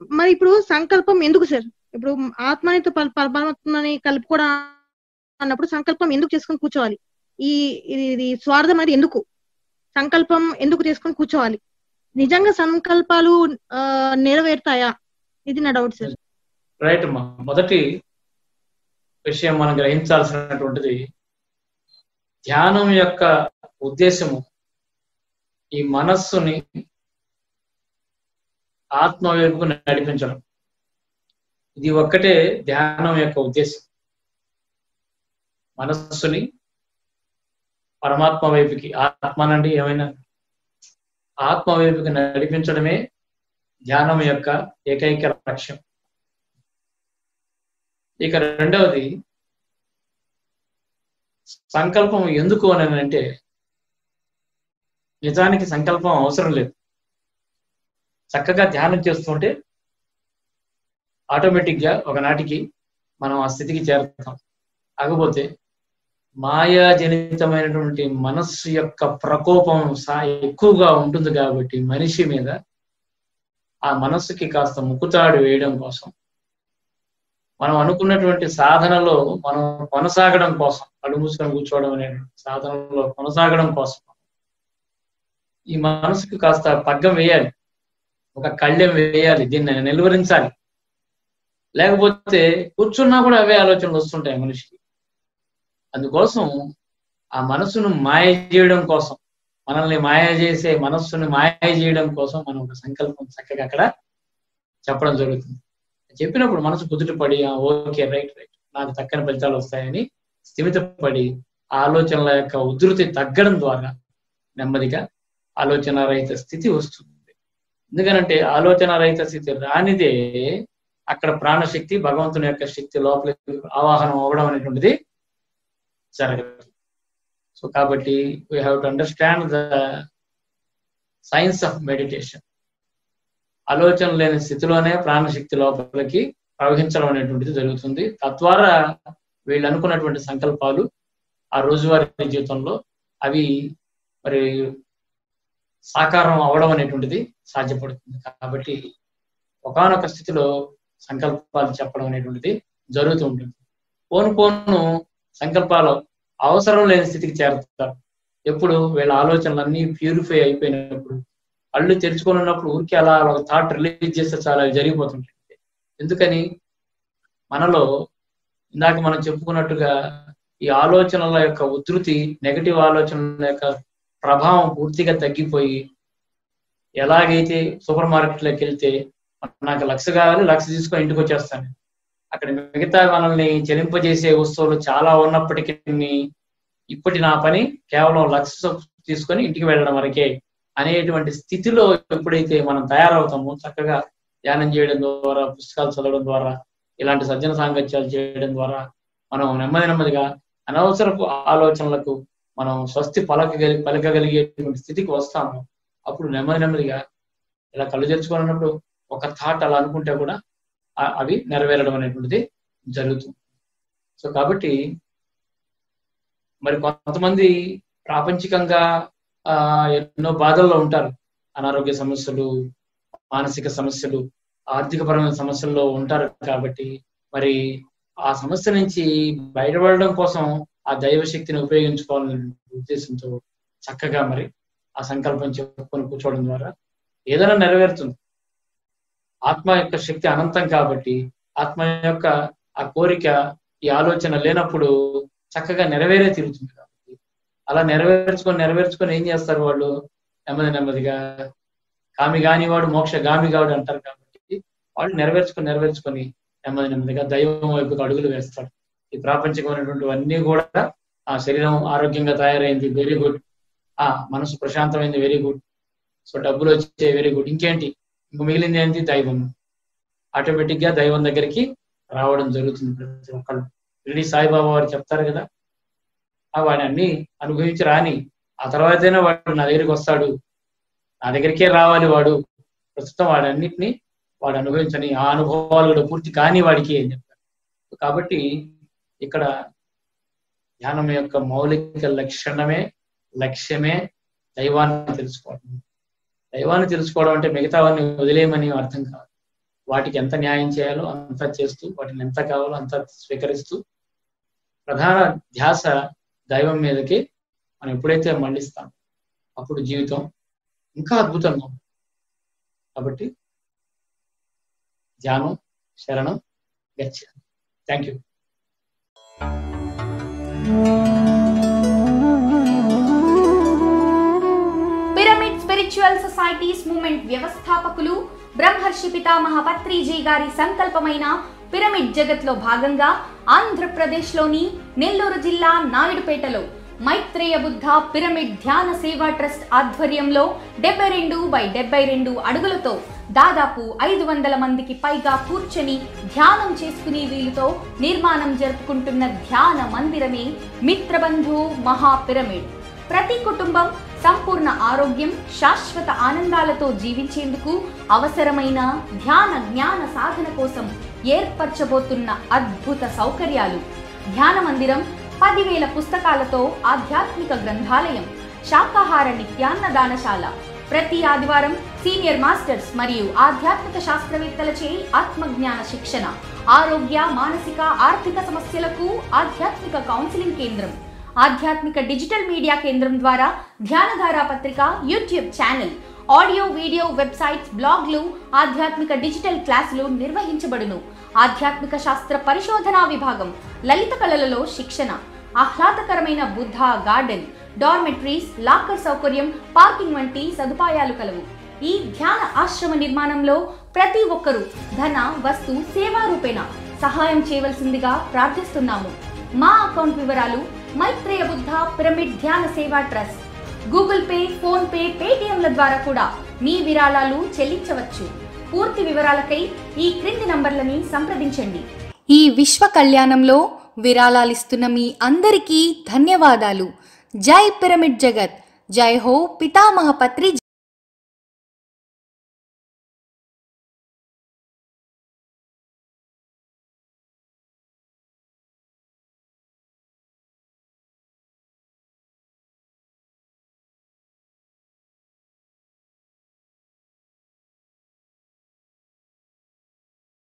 మరి ఇప్పుడు సంకల్పం ఎందుకు సార్ ఇప్పుడు ఆత్మనితో పర- పర- పరమాత్మని కలుపుకోవడం అన్నప్పుడు సంకల్పం ఎందుకు చేసుకొని కూర్చోవాలి ఈ ఇది ఇది స్వార్థం అనేది ఎందుకు సంకల్పం ఎందుకు చేసుకొని కూర్చోవాలి నిజంగా సంకల్పాలు ఆ, నెరవేరుతాయా ఇది నా డౌట్ సార్ రైట్ అమ్మా మొదటి విషయం మనం గ్రహించాల్సినటువంటిది ధ్యానం యొక్క ఉద్దేశము ఈ మనస్సుని ఆత్మ వైపుకు నడిపించడం ఇది ఒక్కటే ధ్యానం యొక్క ఉద్దేశం మనస్సుని పరమాత్మ వైపుకి ఆత్మనండి ఏమైనా ఆత్మ వైపుకి నడిపించడమే ధ్యానం యొక్క ఏకైక లక్ష్యం ఇక రెండవది సంకల్పం ఎందుకు అని అంటే నిజానికి సంకల్పం అవసరం లేదు చక్కగా ధ్యానం చేస్తుంటే ఆటోమేటిక్ గా ఒకనాటికి మనం ఆ స్థితికి చేరుతాం కాకపోతే మాయాజనితమైనటువంటి మనస్సు యొక్క ప్రకోపం సా ఎక్కువగా ఉంటుంది కాబట్టి మనిషి మీద ఆ మనస్సుకి కాస్త ముక్కుతాడు వేయడం కోసం మనం అనుకున్నటువంటి సాధనలో మనం కొనసాగడం కోసం కళ్ళు మూసుకొని కూర్చోవడం అనే సాధనలో కొనసాగడం కోసం ఈ మనసుకు కాస్త పగ్గం వేయాలి ఒక కళ్ళెం వేయాలి దీన్ని నిలువరించాలి లేకపోతే కూర్చున్నా కూడా అవే ఆలోచనలు వస్తుంటాయి మనిషికి అందుకోసం ఆ మనసును మాయ చేయడం కోసం మనల్ని మాయ చేసే మనస్సును మాయ చేయడం కోసం మనం ఒక సంకల్పం చక్కగా అక్కడ చెప్పడం జరుగుతుంది చెప్పినప్పుడు మనసు కుదుటపడి "ఆ, ఓకే రైట్ రైట్ నాకు చక్కని ఫలితాలు వస్తాయని స్థిమితపడి ఆ ఆలోచనల యొక్క ఉధృతి తగ్గడం ద్వారా నెమ్మదిగా ఆలోచన రహిత స్థితి వస్తుంది ఎందుకనంటే ఆలోచన రహిత స్థితి రానిదే అక్కడ ప్రాణశక్తి భగవంతుని యొక్క శక్తి లోపలికి ఆవాహనం అవ్వడం అనేటువంటిది జరగదు సో కాబట్టి we have to understand the science of meditation ఆలోచన లేని స్థితిలోనే ప్రాణశక్తి లోపలికి ప్రవహించడం అనేటువంటిది జరుగుతుంది తద్వారా వీళ్ళు అనుకున్నటువంటి సంకల్పాలు ఆ రోజువారీ జీవితంలో అవి మరి సాకారం అవడం అనేటువంటిది సాధ్యపడుతుంది కాబట్టి ఒకానొక స్థితిలో సంకల్పాలు చెప్పడం అనేటువంటిది జరుగుతూ ఉంటుంది పోను పోను సంకల్పాలు అవసరం లేని స్థితికి చేరుతారు ఎప్పుడు వీళ్ళ ఆలోచనలన్నీ ప్యూరిఫై అయిపోయినప్పుడు కళ్ళు తెరుచుకొని ఉన్నప్పుడు ఊరికే అలా ఒక థాట్ రిలీజ్ చేస్తే చాలా అవి జరిగిపోతుంటాయి ఎందుకని మనలో ఇందాక మనం చెప్పుకున్నట్టుగా ఈ ఆలోచనల యొక్క ఉధృతి నెగటివ్ ఆలోచనల యొక్క ప్రభావం పూర్తిగా తగ్గిపోయి ఎలాగైతే సూపర్ మార్కెట్లోకి వెళ్తే నాకు లక్ష కావాలి లక్ష తీసుకొని ఇంటికి వచ్చేస్తాను అక్కడ మిగతా మనల్ని చెలింపజేసే వస్తువులు చాలా ఉన్నప్పటికీ ఇప్పటి నా పని కేవలం లక్ష తీసుకొని ఇంటికి వెళ్ళడం వరకే అనేటువంటి స్థితిలో ఎప్పుడైతే మనం తయారవుతామో చక్కగా ధ్యానం చేయడం ద్వారా పుస్తకాలు చదవడం ద్వారా ఇలాంటి సజ్జన సాంగత్యాలు చేయడం ద్వారా మనం నెమ్మది నెమ్మదిగా అనవసరపు ఆలోచనలకు మనం స్వస్తి పలకగలి పలకగలిగేటువంటి స్థితికి వస్తాము అప్పుడు నెమ్మది నెమ్మదిగా ఇలా కళ్ళు తెరుచుకున్నప్పుడు ఒక థాట్ అలా అనుకుంటే కూడా ఆ- అవి నెరవేరడం అనేటువంటిది జరుగుతుంది సో కాబట్టి మరి కొంతమంది ప్రాపంచికంగా ఆ ఎన్నో బాధల్లో ఉంటారు అనారోగ్య సమస్యలు మానసిక సమస్యలు ఆర్థికపరమైన సమస్యల్లో ఉంటారు కాబట్టి మరి ఆ సమస్య నుంచి బయటపడడం కోసం ఆ దైవ శక్తిని ఉపయోగించుకోవాలనే ఉద్దేశంతో చక్కగా మరి ఆ సంకల్పం చెప్పుకొని కూర్చోవడం ద్వారా ఏదైనా నెరవేరుతుంది ఆత్మ యొక్క శక్తి అనంతం కాబట్టి ఆత్మ యొక్క ఆ కోరిక ఈ ఆలోచన లేనప్పుడు చక్కగా నెరవేరే తీరుతుంది కాబట్టి అలా నెరవేర్చుకొని నెరవేర్చుకొని ఏం చేస్తారు వాళ్ళు నెమ్మది నెమ్మదిగా కామి గాని వాడు మోక్ష గామి గాడు అంటారు కాబట్టి వాళ్ళు నెరవేర్చుకొని నెరవేర్చుకొని నెమ్మది నెమ్మదిగా దైవం వైపుకు అడుగులు వేస్తాడు ఈ ప్రాపంచికమైనటువంటివన్నీ కూడా ఆ శరీరం ఆరోగ్యంగా తయారైంది వెరీ గుడ్ ఆ మనసు ప్రశాంతమైంది వెరీ గుడ్ సో డబ్బులు వచ్చే వెరీ గుడ్ ఇంకేంటి ఇంక మిగిలింది ఏంటి దైవం ఆటోమేటిక్ గా దైవం దగ్గరికి రావడం జరుగుతుంది ప్రతి ఒక్కళ్ళు షిరిడి సాయిబాబా వారు చెప్తారు కదా ఆ వాడిని అన్ని అనుభవించి రాని ఆ తర్వాతైనా వాడు నా దగ్గరికి వస్తాడు నా దగ్గరికే రావాలి వాడు ప్రస్తుతం వాడన్నిటిని వాడు అనుభవించని ఆ అనుభవాలు కూడా పూర్తి కాని వాడికి అని చెప్తారు కాబట్టి ఇక్కడ ధ్యానం యొక్క మౌలిక లక్షణమే లక్ష్యమే దైవాన్ని తెలుసుకోవడం దైవాన్ని తెలుసుకోవడం అంటే మిగతావన్నీ వదిలేయమని అర్థం కాదు వాటికి ఎంత న్యాయం చేయాలో అంత చేస్తూ వాటిని ఎంత కావాలో అంత స్వీకరిస్తూ ప్రధాన ధ్యాస దైవం మీదకి మనం ఎప్పుడైతే మళ్ళిస్తాం అప్పుడు జీవితం ఇంకా అద్భుతంగా ఉంటుంది కాబట్టి ధ్యానం శరణం గచ్చ thank you pyramid spiritual societies movement వ్యవస్థాపకులు బ్రహ్మర్షి పితామహ పత్రిజీ గారి సంకల్పమైన పిరమిడ్ జగత్లో భాగంగా ఆంధ్రప్రదేశ్లోని నెల్లూరు జిల్లా నాయుడుపేటలో మైత్రేయ బుద్ధ పిరమిడ్ ధ్యాన సేవా ట్రస్ట్ ఆధ్వర్యంలో డెబ్బై రెండు బై డెబ్బై రెండు అడుగులతో దాదాపు ఐదు వందల మందికి పైగా కూర్చొని ధ్యానం చేసుకునే వీలుతో నిర్మాణం జరుపుకుంటున్న ధ్యాన మందిరమే మిత్రబంధు మహా పిరమిడ్ ప్రతి కుటుంబం సంపూర్ణ ఆరోగ్యం శాశ్వత ఆనందాలతో జీవించేందుకు అవసరమైన ధ్యాన జ్ఞాన సాధన కోసం ఏర్పరచబోతున్న అద్భుత సౌకర్యాలు ధ్యాన మందిరం పదివేల పుస్తకాలతో ఆధ్యాత్మిక గ్రంథాలయం శాకాహార నిత్యాన్నదానశాల ప్రతి ఆదివారం సీనియర్ మాస్టర్స్ మరియు ఆధ్యాత్మిక శాస్త్రవేత్తలచే ఆత్మజ్ఞాన శిక్షణ ఆరోగ్య మానసిక ఆర్థిక సమస్యలకు ఆధ్యాత్మిక కౌన్సిలింగ్ కేంద్రం ఆధ్యాత్మిక డిజిటల్ మీడియా కేంద్రం ద్వారా ధ్యానధార పత్రిక YouTube channel audio video websites బ్లాగ్లు ఆధ్యాత్మిక డిజిటల్ క్లాసులు నిర్వహించబడును ఆధ్యాత్మిక శాస్త్ర పరిశోధనా విభాగం లలిత కళలలో శిక్షణ ఆహ్లాదకరమైన బుద్ధ గార్డెన్ డార్మెట్రీస్ లాకర్ సౌకర్యం పార్కింగ్ వంటి సదుపాయాలు కలవు ఈ ధ్యాన ఆశ్రమ నిర్మాణంలో ప్రతి ఒక్కరూ ధన వస్తు సేవా రూపేణ సహాయం చేయవలసిందిగా ప్రార్థిస్తున్నాము మా అకౌంట్ వివరాలు Maitreya Buddha pyramid Dhyana Seva trust Google Pay PhonePe పేటిఎంల ద్వారా కూడా మీ విరాళాలు చెల్లించవచ్చు పూర్తి వివరాలకై ఈ క్రింది నంబర్లని సంప్రదించండి ఈ విశ్వ కళ్యాణంలో విరాళాలిస్తున్న మీ అందరికీ ధన్యవాదాలు జై పిరమిడ్ జగత్ జై హో పితామహ పత్రి